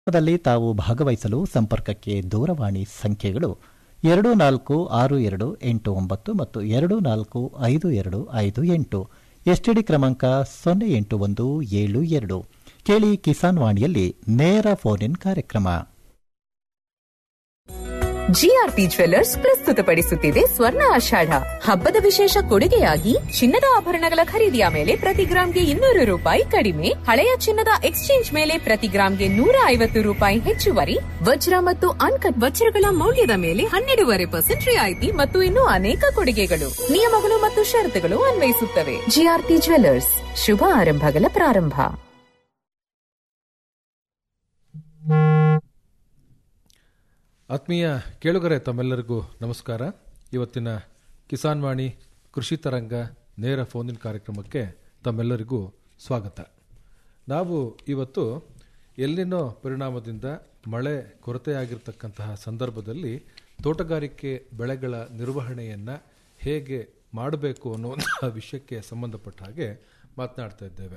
ದಲ್ಲಿ ತಾವು ಭಾಗವಹಿಸಲು ಸಂಪರ್ಕಕ್ಕೆ ದೂರವಾಣಿ ಸಂಖ್ಯೆಗಳು ಎರಡು ನಾಲ್ಕು ಆರು ಎರಡು ಎಂಟು ಒಂಬತ್ತು ಮತ್ತು ಎರಡು ನಾಲ್ಕು ಐದು ಎರಡು ಐದು ಎಂಟು ಎಸ್ಟಿಡಿ ಕ್ರಮಾಂಕ ಸೊನ್ನೆ ಎಂಟು ಒಂದು ಏಳು ಎರಡು ಕೇಳಿ ಕಿಸಾನ್ ವಾಣಿಯಲ್ಲಿ ನೇರ ಫೋನ್ ಇನ್ ಕಾರ್ಯಕ್ರಮ ಜಿಆರ್ಪಿ ಜ್ವೆಲ್ಲರ್ಸ್ ಪ್ರಸ್ತುತಪಡಿಸುತ್ತಿದೆ ಸ್ವರ್ಣ ಆಷಾಢ ಹಬ್ಬದ ವಿಶೇಷ ಕೊಡುಗೆಯಾಗಿ ಚಿನ್ನದ ಆಭರಣಗಳ ಖರೀದಿಯ ಮೇಲೆ ಪ್ರತಿ ಗ್ರಾಂಗೆ ಇನ್ನೂರು ರೂಪಾಯಿ ಕಡಿಮೆ ಹಳೆಯ ಚಿನ್ನದ ಎಕ್ಸ್ಚೇಂಜ್ ಮೇಲೆ ಪ್ರತಿ ಗ್ರಾಂಗೆ ನೂರ ಐವತ್ತು ರೂಪಾಯಿ ಹೆಚ್ಚುವರಿ ವಜ್ರ ಮತ್ತು ಅನ್ಕಟ್ ವಜ್ರಗಳ ಮೌಲ್ಯದ ಮೇಲೆ ಹನ್ನೆರಡೂವರೆ ಪರ್ಸೆಂಟ್ ರಿಯಾಯಿತಿ ಮತ್ತು ಇನ್ನೂ ಅನೇಕ ಕೊಡುಗೆಗಳು ನಿಯಮಗಳು ಮತ್ತು ಷರತ್ತುಗಳು ಅನ್ವಯಿಸುತ್ತವೆ ಜಿಆರ್ಪಿ ಜ್ವೆಲ್ಲರ್ಸ್ ಶುಭ ಆರಂಭಗಳ ಪ್ರಾರಂಭ ಆತ್ಮೀಯ ಕೇಳುಗರೆ ತಮ್ಮೆಲ್ಲರಿಗೂ ನಮಸ್ಕಾರ ಇವತ್ತಿನ ಕಿಸಾನ್ ವಾಣಿ ಕೃಷಿ ತರಂಗ ನೇರ ಫೋನಿನ್ ಕಾರ್ಯಕ್ರಮಕ್ಕೆ ತಮ್ಮೆಲ್ಲರಿಗೂ ಸ್ವಾಗತ ನಾವು ಇವತ್ತು ಎಲ್ಲಿನೋ ಪರಿಣಾಮದಿಂದ ಮಳೆ ಕೊರತೆಯಾಗಿರ್ತಕ್ಕಂತಹ ಸಂದರ್ಭದಲ್ಲಿ ತೋಟಗಾರಿಕೆ ಬೆಳೆಗಳ ನಿರ್ವಹಣೆಯನ್ನು ಹೇಗೆ ಮಾಡಬೇಕು ಅನ್ನುವಂತಹ ವಿಷಯಕ್ಕೆ ಸಂಬಂಧಪಟ್ಟ ಹಾಗೆ ಮಾತನಾಡ್ತಾ ಇದ್ದೇವೆ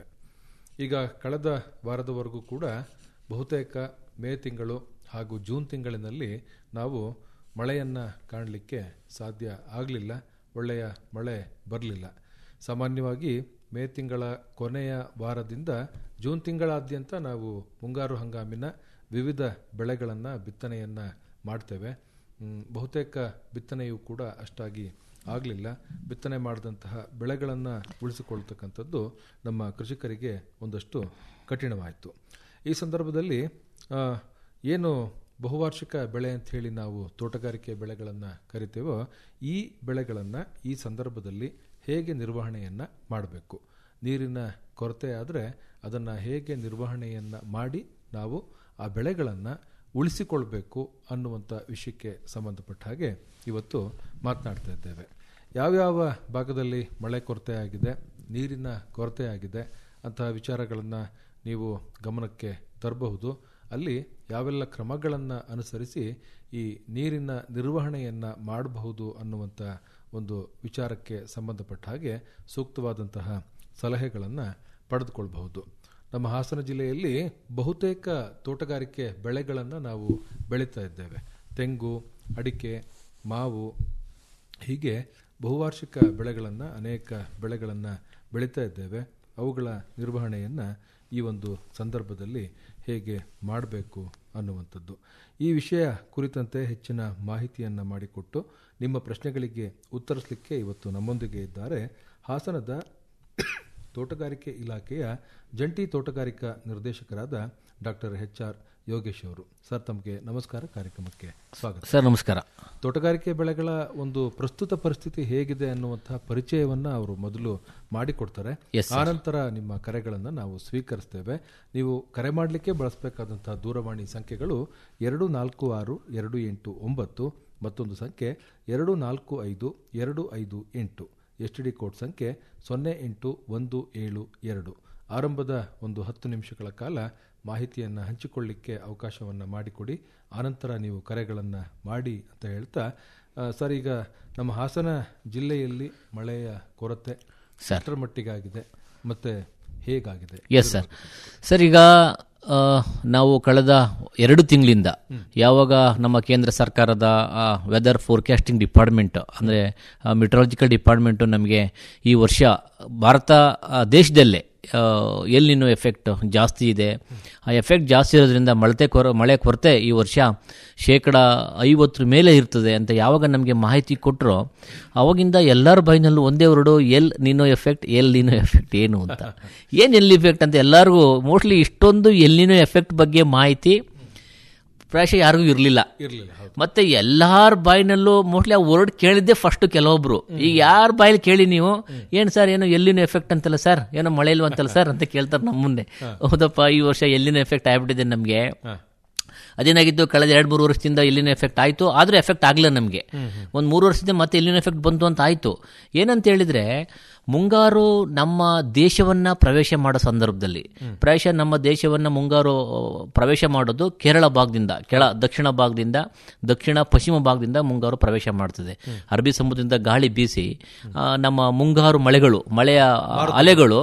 ಈಗ ಕಳೆದ ವಾರದವರೆಗೂ ಕೂಡ ಬಹುತೇಕ ಮೇ ತಿಂಗಳು ಹಾಗೂ ಜೂನ್ ತಿಂಗಳಿನಲ್ಲಿ ನಾವು ಮಳೆಯನ್ನು ಕಾಣಲಿಕ್ಕೆ ಸಾಧ್ಯ ಆಗಲಿಲ್ಲ ಒಳ್ಳೆಯ ಮಳೆ ಬರಲಿಲ್ಲ ಸಾಮಾನ್ಯವಾಗಿ ಮೇ ತಿಂಗಳ ಕೊನೆಯ ವಾರದಿಂದ ಜೂನ್ ತಿಂಗಳಾದ್ಯಂತ ನಾವು ಮುಂಗಾರು ಹಂಗಾಮಿನ ವಿವಿಧ ಬೆಳೆಗಳನ್ನು ಬಿತ್ತನೆಯನ್ನು ಮಾಡ್ತೇವೆ ಮ್, ಬಹುತೇಕ ಬಿತ್ತನೆಯೂ ಕೂಡ ಅಷ್ಟಾಗಿ ಆಗಲಿಲ್ಲ ಬಿತ್ತನೆ ಮಾಡಿದಂತಹ ಬೆಳೆಗಳನ್ನು ಉಳಿಸಿಕೊಳ್ತಕ್ಕಂಥದ್ದು ನಮ್ಮ ಕೃಷಿಕರಿಗೆ ಒಂದಷ್ಟು ಕಠಿಣವಾಯಿತು ಈ ಸಂದರ್ಭದಲ್ಲಿ ಆ, ಏನು ಬಹುವಾರ್ಷಿಕ ಬೆಳೆ ಅಂತ ಹೇಳಿ ನಾವು ತೋಟಗಾರಿಕೆ ಬೆಳೆಗಳನ್ನು ಕರಿತೇವೋ ಈ ಬೆಳೆಗಳನ್ನು ಈ ಸಂದರ್ಭದಲ್ಲಿ ಹೇಗೆ ನಿರ್ವಹಣೆಯನ್ನು ಮಾಡಬೇಕು ನೀರಿನ ಕೊರತೆ ಆದರೆ ಅದನ್ನು ಹೇಗೆ ನಿರ್ವಹಣೆಯನ್ನು ಮಾಡಿ ನಾವು ಆ ಬೆಳೆಗಳನ್ನು ಉಳಿಸಿಕೊಳ್ಬೇಕು ಅನ್ನುವಂಥ ವಿಷಯಕ್ಕೆ ಸಂಬಂಧಪಟ್ಟ ಹಾಗೆ ಇವತ್ತು ಮಾತನಾಡ್ತಾ ಇದ್ದೇವೆ ಯಾವ್ಯಾವ ಭಾಗದಲ್ಲಿ ಮಳೆ ಕೊರತೆ ಆಗಿದೆ ನೀರಿನ ಕೊರತೆ ಆಗಿದೆ ಅಂತಹ ವಿಚಾರಗಳನ್ನು ನೀವು ಗಮನಕ್ಕೆ ತರಬಹುದು ಅಲ್ಲಿ ಯಾವೆಲ್ಲ ಕ್ರಮಗಳನ್ನು ಅನುಸರಿಸಿ ಈ ನೀರಿನ ನಿರ್ವಹಣೆಯನ್ನು ಮಾಡಬಹುದು ಅನ್ನುವಂಥ ಒಂದು ವಿಚಾರಕ್ಕೆ ಸಂಬಂಧಪಟ್ಟ ಹಾಗೆ ಸೂಕ್ತವಾದಂತಹ ಸಲಹೆಗಳನ್ನು ಪಡೆದುಕೊಳ್ಬಹುದು ನಮ್ಮ ಹಾಸನ ಜಿಲ್ಲೆಯಲ್ಲಿ ಬಹುತೇಕ ತೋಟಗಾರಿಕೆ ಬೆಳೆಗಳನ್ನು ನಾವು ಬೆಳೀತಾ ಇದ್ದೇವೆ ತೆಂಗು ಅಡಿಕೆ ಮಾವು ಹೀಗೆ ಬಹುವಾರ್ಷಿಕ ಬೆಳೆಗಳನ್ನು ಅನೇಕ ಬೆಳೆಗಳನ್ನು ಬೆಳೀತಾ ಇದ್ದೇವೆ ಅವುಗಳ ನಿರ್ವಹಣೆಯನ್ನು ಈ ಒಂದು ಸಂದರ್ಭದಲ್ಲಿ ಹೇಗೆ ಮಾಡಬೇಕು ಅನ್ನುವಂಥದ್ದು ಈ ವಿಷಯ ಕುರಿತಂತೆ ಹೆಚ್ಚಿನ ಮಾಹಿತಿಯನ್ನು ಮಾಡಿಕೊಟ್ಟು ನಿಮ್ಮ ಪ್ರಶ್ನೆಗಳಿಗೆ ಉತ್ತರಿಸಲಿಕ್ಕೆ ಇವತ್ತು ನಮ್ಮೊಂದಿಗೆ ಇದ್ದಾರೆ ಹಾಸನದ ತೋಟಗಾರಿಕೆ ಇಲಾಖೆಯ ಜಂಟಿ ತೋಟಗಾರಿಕಾ ನಿರ್ದೇಶಕರಾದ ಡಾಕ್ಟರ್ ಎಚ್ ಆರ್ ಯೋಗೇಶ್ ಅವರು ಸರ್ ತಮಗೆ ನಮಸ್ಕಾರ ಕಾರ್ಯಕ್ರಮಕ್ಕೆ ಸ್ವಾಗತ ಸರ್ ನಮಸ್ಕಾರ ತೋಟಗಾರಿಕೆ ಬೆಳೆಗಳ ಒಂದು ಪ್ರಸ್ತುತ ಪರಿಸ್ಥಿತಿ ಹೇಗಿದೆ ಅನ್ನುವಂತಹ ಪರಿಚಯವನ್ನ ಅವರು ಮೊದಲು ಮಾಡಿಕೊಡ್ತಾರೆ Yes, sir. ಆನಂತರ ನಿಮ್ಮ ಕರೆಗಳನ್ನು ನಾವು ಸ್ವೀಕರಿಸ್ತೇವೆ ನೀವು ಕರೆ ಮಾಡಲಿಕ್ಕೆ ಬಳಸಬೇಕಾದಂತಹ ದೂರವಾಣಿ ಸಂಖ್ಯೆಗಳು ಎರಡು ನಾಲ್ಕು ಆರು ಎರಡು ಎಂಟು ಒಂಬತ್ತು ಮತ್ತೊಂದು ಸಂಖ್ಯೆ ಎರಡು ನಾಲ್ಕು ಐದು ಎರಡು ಐದು ಎಂಟು ಎಸ್ ಡಿ ಕೋಡ್ ಸಂಖ್ಯೆ ಸೊನ್ನೆ ಎಂಟು ಒಂದು ಏಳು ಎರಡು ಆರಂಭದ ಒಂದು ಹತ್ತು ನಿಮಿಷಗಳ ಕಾಲ ಮಾಹಿತಿಯನ್ನು ಹಂಚಿಕೊಳ್ಳಿಕ್ಕೆ ಅವಕಾಶವನ್ನು ಮಾಡಿಕೊಡಿ ಆನಂತರ ನೀವು ಕರೆಗಳನ್ನು ಮಾಡಿ ಅಂತ ಹೇಳ್ತಾ ಆ, ಸರ್ ಈಗ ನಮ್ಮ ಹಾಸನ ಜಿಲ್ಲೆಯಲ್ಲಿ ಮಳೆಯ ಕೊರತೆ ಸರ್. ಎಷ್ಟರ ಮಟ್ಟಿಗಾಗಿದೆ ಮತ್ತೆ ಹೇಗಾಗಿದೆ ಎಸ್ ಸರ್ ಸರ್ ಈಗ ಆ, ನಾವು ಕಳೆದ ಎರಡು ತಿಂಗಳಿಂದ ಯಾವಾಗ ನಮ್ಮ ಕೇಂದ್ರ ಸರ್ಕಾರದ ವೆದರ್ ಫೋರ್ಕಾಸ್ಟಿಂಗ್ ಡಿಪಾರ್ಟ್ಮೆಂಟ್ ಅಂದರೆ ಮೆಟ್ರಾಲಜಿಕಲ್ ಡಿಪಾರ್ಟ್ಮೆಂಟು ನಮಗೆ ಈ ವರ್ಷ ಭಾರತ ಆ, ದೇಶದಲ್ಲೇ ಎಲ್ಲಿನೂ ಎಫೆಕ್ಟ್ ಜಾಸ್ತಿ ಇದೆ ಆ ಎಫೆಕ್ಟ್ ಜಾಸ್ತಿ ಇರೋದ್ರಿಂದ ಮಳತೆ ಕೊರ ಮಳೆ ಕೊರತೆ ಈ ವರ್ಷ ಶೇಕಡ ಐವತ್ತರ ಮೇಲೆ ಇರ್ತದೆ ಅಂತ ಯಾವಾಗ ನಮಗೆ ಮಾಹಿತಿ ಕೊಟ್ಟರು ಅವಾಗಿಂದ ಎಲ್ಲರ ಬಾಯಿನಲ್ಲೂ ಒಂದೇ word El Nino effect El Nino effect ಏನು ಅಂತ ಏನು ಎಲ್ ಇಫೆಕ್ಟ್ ಅಂತ ಎಲ್ಲರಿಗೂ ಮೋಸ್ಟ್ಲಿ ಇಷ್ಟೊಂದು ಎಲ್ಲಿನೋ ಎಫೆಕ್ಟ್ ಬಗ್ಗೆ ಮಾಹಿತಿ ಪ್ರಾಯಶಃ ಯಾರಿಗೂ ಇರಲಿಲ್ಲ ಇರಲಿಲ್ಲ ಹೌದು ಮತ್ತೆ ಎಲ್ಲಾರ ಬಾಯಿನಲ್ಲೂ ಮೋಸ್ಟ್ಲಿ ಆ ವರ್ಡ್ ಕೇಳಿದ್ದೆ ಫಸ್ಟ್ ಕೆಲವೊಬ್ರು ಈಗ ಯಾರ ಬಾಯಲ್ಲಿ ಕೇಳಿ ನೀವು ಏನು ಸರ್ ಏನೋ ಎಲ್ಲಿನ ಎಫೆಕ್ಟ್ ಅಂತಲ್ಲ ಸರ್ ಏನೋ ಮಳೆ ಇಲ್ವ ಅಂತಲ್ಲ ಸರ್ ಅಂತ ಕೇಳ್ತಾರೆ ನಮ್ಮ ಮುಂದೆ ಹೌದಪ್ಪ ಈ ವರ್ಷ ಎಲ್ಲಿನ ಎಫೆಕ್ಟ್ ಆಗ್ಬಿಟ್ಟಿದೆ ನಮಗೆ ಅದೇನಾಗಿದ್ದು ಕಳೆದ ಎರಡು ಮೂರು ವರ್ಷದಿಂದ ಎಲ್ಲಿನ ಎಫೆಕ್ಟ್ ಆಯಿತು ಆದರೂ ಎಫೆಕ್ಟ್ ಆಗಲಿಲ್ಲ ನಮಗೆ ಒಂದು ಮೂರು ವರ್ಷದಿಂದ ಮತ್ತೆ ಎಲ್ಲಿನ ಎಫೆಕ್ಟ್ ಬಂತು ಅಂತ ಆಯಿತು ಏನಂತ ಹೇಳಿದ್ರೆ ಮುಂಗಾರು ನಮ್ಮ ದೇಶವನ್ನ ಪ್ರವೇಶ ಮಾಡೋ ಸಂದರ್ಭದಲ್ಲಿ ಪ್ರಾಯಶಃ ನಮ್ಮ ದೇಶವನ್ನ ಮುಂಗಾರು ಪ್ರವೇಶ ಮಾಡೋದು ಕೇರಳ ಭಾಗದಿಂದ ಕೆಳ ದಕ್ಷಿಣ ಭಾಗದಿಂದ ದಕ್ಷಿಣ ಪಶ್ಚಿಮ ಭಾಗದಿಂದ ಮುಂಗಾರು ಪ್ರವೇಶ ಮಾಡ್ತದೆ ಅರಬ್ಬಿ ಸಮುದ್ರದಿಂದ ಗಾಳಿ ಬೀಸಿ ಆ, ನಮ್ಮ ಮುಂಗಾರು ಮಳೆಗಳು ಮಳೆಯ ಅಲೆಗಳು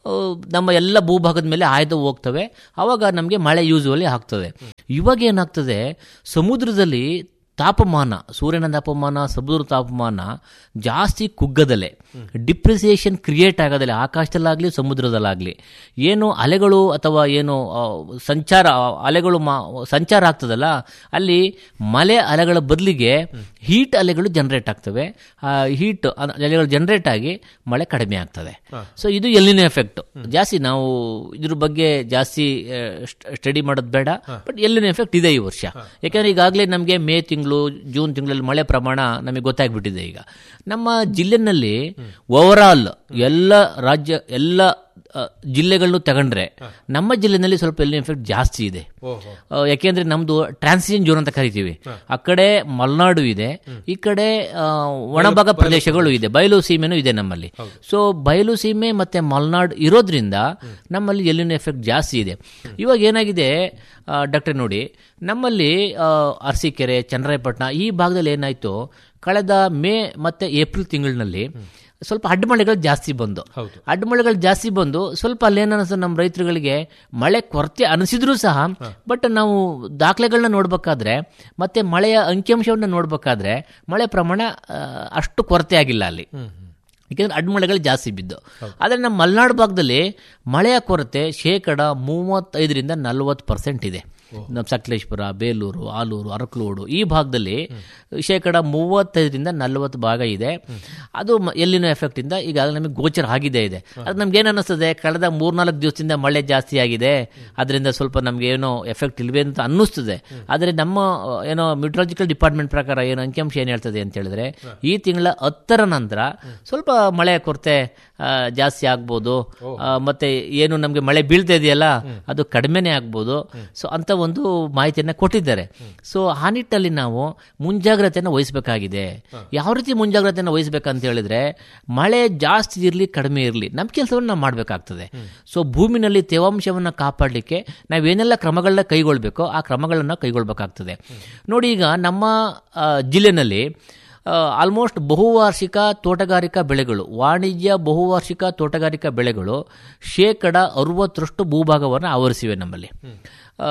ಆ, ನಮ್ಮ ಎಲ್ಲ ಭೂಭಾಗದ ಮೇಲೆ ಆಯ್ದು ಹೋಗ್ತವೆ ಆವಾಗ ನಮಗೆ ಮಳೆ ಯೂಸುವಲಿ ಆಗ್ತದೆ ಇವಾಗ ಏನಾಗ್ತದೆ ಸಮುದ್ರದಲ್ಲಿ ತಾಪಮಾನ ಸೂರ್ಯನ ತಾಪಮಾನ ಸಮುದ್ರ ತಾಪಮಾನ ಜಾಸ್ತಿ ಕುಗ್ಗದಲೆ ಡಿಪ್ರಿಸಿಯೇಷನ್ ಕ್ರಿಯೇಟ್ ಆಗೋದಲ್ಲ ಆಕಾಶದಲ್ಲಾಗಲಿ ಸಮುದ್ರದಲ್ಲಾಗಲಿ ಏನು ಅಲೆಗಳು ಅಥವಾ ಏನು ಆ, ಸಂಚಾರ ಆ, ಅಲೆಗಳು ಮಾ ಸಂಚಾರ ಆಗ್ತದಲ್ಲ ಅಲ್ಲಿ ಮಲೆ ಅಲೆಗಳ ಬದಲಿಗೆ ಹೀಟ್ ಅಲೆಗಳು ಜನರೇಟ್ ಆಗ್ತವೆ ಆ ಹೀಟ್ ಅಲೆಗಳು ಜನರೇಟ್ ಆಗಿ ಮಳೆ ಕಡಿಮೆ ಆಗ್ತದೆ ಸೊ ಇದು ಎಲ್ಲಿನ ಎಫೆಕ್ಟ್ ಜಾಸ್ತಿ ನಾವು ಇದ್ರ ಬಗ್ಗೆ ಜಾಸ್ತಿ ಸ್ಟಡಿ ಮಾಡೋದು ಬೇಡ ಬಟ್ ಎಲ್ಲಿನ ಎಫೆಕ್ಟ್ ಇದೆ ಈ ವರ್ಷ ಯಾಕಂದ್ರೆ ಈಗಾಗಲೇ ನಮಗೆ ಮೇ ತಿಂಗಳು ಜೂನ್ ತಿಂಗಳಲ್ಲಿ ಮಳೆ ಪ್ರಮಾಣ ನಮಗೆ ಗೊತ್ತಾಗ್ಬಿಟ್ಟಿದೆ ಈಗ ನಮ್ಮ ಜಿಲ್ಲೆನಲ್ಲಿ ಓವರಾಲ್ ಎಲ್ಲ ರಾಜ್ಯ ಎಲ್ಲ ಆ, ಜಿಲ್ಲೆಗಳನ್ನು ತಗೊಂಡ್ರೆ ನಮ್ಮ ಜಿಲ್ಲೆನಲ್ಲಿ ಸ್ವಲ್ಪ ಎಲ್ಲಿ ಎಫೆಕ್ಟ್ ಜಾಸ್ತಿ ಇದೆ ಆ, ಯಾಕೆಂದ್ರೆ ನಮ್ದು ಟ್ರಾನ್ಸಿಷನ್ ಜೋನ್ ಅಂತ ಕರಿತೀವಿ ಆ ಕಡೆ ಮಲೆನಾಡು ಇದೆ ಈ ಕಡೆ ಆ, ಒಣಭಾಗ ಪ್ರದೇಶಗಳು ಇದೆ ಬಯಲು ಸೀಮೆನೂ ಇದೆ ನಮ್ಮಲ್ಲಿ ಸೊ ಬಯಲು ಸೀಮೆ ಮತ್ತೆ ಮಲೆನಾಡು ಇರೋದ್ರಿಂದ ನಮ್ಮಲ್ಲಿ ಎಲ್ಲಿನ ಎಫೆಕ್ಟ್ ಜಾಸ್ತಿ ಇದೆ ಇವಾಗ ಏನಾಗಿದೆ ಡಾಕ್ಟರ್ ನೋಡಿ ನಮ್ಮಲ್ಲಿ ಆ, ಅರಸೀಕೆರೆ ಚನ್ನರಾಯಪಟ್ಟಣ ಈ ಭಾಗದಲ್ಲಿ ಏನಾಯ್ತು ಕಳೆದ ಮೇ ಮತ್ತೆ ಏಪ್ರಿಲ್ ತಿಂಗಳಿನಲ್ಲಿ ಸ್ವಲ್ಪ ಅಡ್ಡಮಳೆಗಳು ಜಾಸ್ತಿ ಬಂದು ಅಡ್ಡಮಳೆಗಳು ಜಾಸ್ತಿ ಬಂದು ಸ್ವಲ್ಪ ಅಲ್ಲೇನನ್ಸ ನಮ್ಮ ರೈತರುಗಳಿಗೆ ಮಳೆ ಕೊರತೆ ಅನಿಸಿದ್ರೂ ಸಹ ಬಟ್ ನಾವು ದಾಖಲೆಗಳನ್ನ ನೋಡ್ಬೇಕಾದ್ರೆ ಮತ್ತೆ ಮಳೆಯ ಅಂಕಿಅಂಶವನ್ನ ನೋಡ್ಬೇಕಾದ್ರೆ ಮಳೆ ಪ್ರಮಾಣ ಆ, ಅಷ್ಟು ಕೊರತೆ ಆಗಿಲ್ಲ ಅಲ್ಲಿ ಯಾಕೆಂದ್ರೆ ಅಡ್ಮಳೆಗಳು ಜಾಸ್ತಿ ಬಿದ್ದು ಆದರೆ ನಮ್ಮ ಮಲೆನಾಡು ಭಾಗದಲ್ಲಿ ಮಳೆಯ ಕೊರತೆ ಶೇಕಡ ಮೂವತ್ತೈದರಿಂದ ನಲವತ್ತು ಪರ್ಸೆಂಟ್ ಇದೆ ನಮ್ಮ ಸಕಲೇಶ್ಪುರ ಬೇಲೂರು ಆಲೂರು ಅರಕಲೋಡು ಈ ಭಾಗದಲ್ಲಿ ಶೇಕಡ ಮೂವತ್ತೈದರಿಂದ ನಲವತ್ತು ಭಾಗ ಇದೆ ಅದು ಮ- ಎಲ್ಲಿನ ಎಫೆಕ್ಟ್ ಇಂದ ಈಗಾಗಲೇ ನಮಗೆ ಗೋಚರ ಆಗಿದೆ ಇದೆ ಅದು ನಮ್ಗೆ ಏನು ಅನ್ನಿಸ್ತದೆ ಕಳೆದ ಮೂರ್ನಾಲ್ಕು ದಿವಸದಿಂದ ಮಳೆ ಜಾಸ್ತಿ ಆಗಿದೆ ಅದರಿಂದ ಸ್ವಲ್ಪ ನಮ್ಗೆ ಏನೋ ಎಫೆಕ್ಟ್ ಇಲ್ವೇ ಅಂತ ಅನ್ನಿಸ್ತದೆ ಆದರೆ ನಮ್ಮ ಆ, ಏನೋ ಮಿಟ್ರಾಲಜಿಕಲ್ ಡಿಪಾರ್ಟ್ಮೆಂಟ್ ಪ್ರಕಾರ ಏನು ಅಂಕಿಅಂಶ ಏನು ಹೇಳ್ತದೆ ಅಂತ ಹೇಳಿದ್ರೆ ಈ ತಿಂಗಳ ಹತ್ತರ ನಂತರ ಸ್ವಲ್ಪ ಮಳೆ ಕೊರತೆ ಆ, ಜಾಸ್ತಿ ಆಗ್ಬೋದು ಆ, ಮತ್ತೆ ಏನು ನಮಗೆ ಮಳೆ ಬೀಳ್ತಾ ಇದೆಯಲ್ಲ ಅದು ಕಡಿಮೆನೇ ಆಗ್ಬೋದು ಸೊ ಅಂತ ಒಂದು ಮಾಹಿತಿಯನ್ನ ಕೊಟ್ಟಿದ್ದಾರೆ ಸೊ ಆ ನಿಟ್ಟಲ್ಲಿ ನಾವು ಮುಂಜಾಗ್ರತೆಯನ್ನು ವಹಿಸಬೇಕಾಗಿದೆ ಯಾವ ರೀತಿ ಮುಂಜಾಗ್ರತೆಯನ್ನು ವಹಿಸಬೇಕಂತ ಹೇಳಿದ್ರೆ ಮಳೆ ಜಾಸ್ತಿ ಇರಲಿ ಕಡಿಮೆ ಇರಲಿ ನಮ್ಮ ಕೆಲಸವನ್ನು ನಾವು ಮಾಡಬೇಕಾಗ್ತದೆ ಸೊ ಭೂಮಿನಲ್ಲಿ ತೇವಾಂಶವನ್ನು ಕಾಪಾಡಲಿಕ್ಕೆ ನಾವೇನೆಲ್ಲ ಕ್ರಮಗಳನ್ನ ಕೈಗೊಳ್ಬೇಕೋ ಆ ಕ್ರಮಗಳನ್ನು ಕೈಗೊಳ್ಬೇಕಾಗ್ತದೆ ನೋಡಿ ಈಗ ನಮ್ಮ ಆ, ಜಿಲ್ಲೆನಲ್ಲಿ ಆಲ್ಮೋಸ್ಟ್ ಬಹುವಾರ್ಷಿಕ ತೋಟಗಾರಿಕಾ ಬೆಳೆಗಳು ವಾಣಿಜ್ಯ ಬಹುವಾರ್ಷಿಕ ತೋಟಗಾರಿಕಾ ಬೆಳೆಗಳು ಶೇಕಡ ಅರವತ್ತರಷ್ಟು ಭೂಭಾಗವನ್ನು ಆವರಿಸಿವೆ ನಮ್ಮಲ್ಲಿ ಆ,